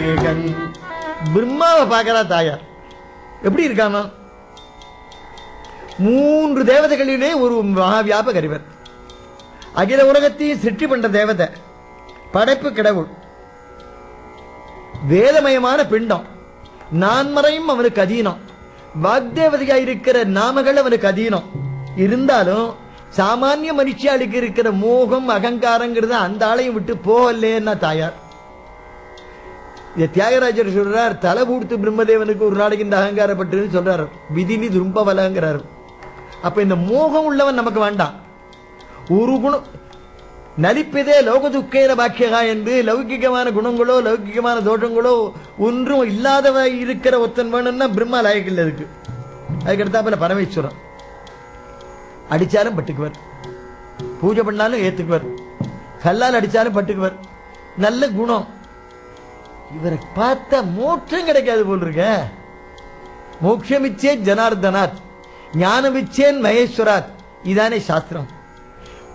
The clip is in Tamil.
ஏகன் பிரம்மாவை பார்க்கறா தாயார் எப்படி இருக்காமா மூன்று தேவதைகளிலே ஒரு மகாவியாபக அறிவர் அகில உலகத்தையும் சிருஷ்டி பண்ற தேவதை படைப்பு கடவுள் வேதமயமான பிண்டம் நான்மறையும் அவனுக்கு அதீனம் வாக்தேவதையா இருக்கிற நாமகள் அவனுக்கு அதீனம் இருந்தாலும் சாமானிய மனுஷியாளுக்கு இருக்கிற மோகம் அகங்காரங்கிறது அந்த ஆளையும் விட்டு போகலேன்னா தாயார் இதை தியாகராஜர் சொல்றார் தலை பூடுத்து பிரம்மதேவனுக்கு ஒரு நாளைக்கு இந்த அகங்காரப்பட்டுன்னு சொல்றாரு விதினி துரும்பவலங்கிறாரு அப்ப இந்த மோகம் உள்ளவன் நமக்கு வேண்டாம் ஒரு குணம் நலிப்பதே லோக துக்கேன பாக்கியகா என்று லௌகிகமான குணங்களோ லௌகிகமான தோஷங்களோ ஒன்றும் இல்லாதவ இருக்கிற ஒருத்தன் வேணும்னா பிரம்மா லாயக்கில் இருக்கு அதுக்கு அடுத்தாப்புல பரமேஸ்வரன் அடிச்சாலும் பட்டுக்குவர் பூஜை பண்ணாலும் ஏத்துக்குவர் கல்லால் அடிச்சாலும் பட்டுக்குவர் நல்ல குணம் இவரை பார்த்தா மோட்சம் கிடைக்காது போல் இருக்க மோட்சமிச்சே ஜனார்தனாத் ஞானமிச்சேன் மகேஸ்வராத் இதானே சாஸ்திரம்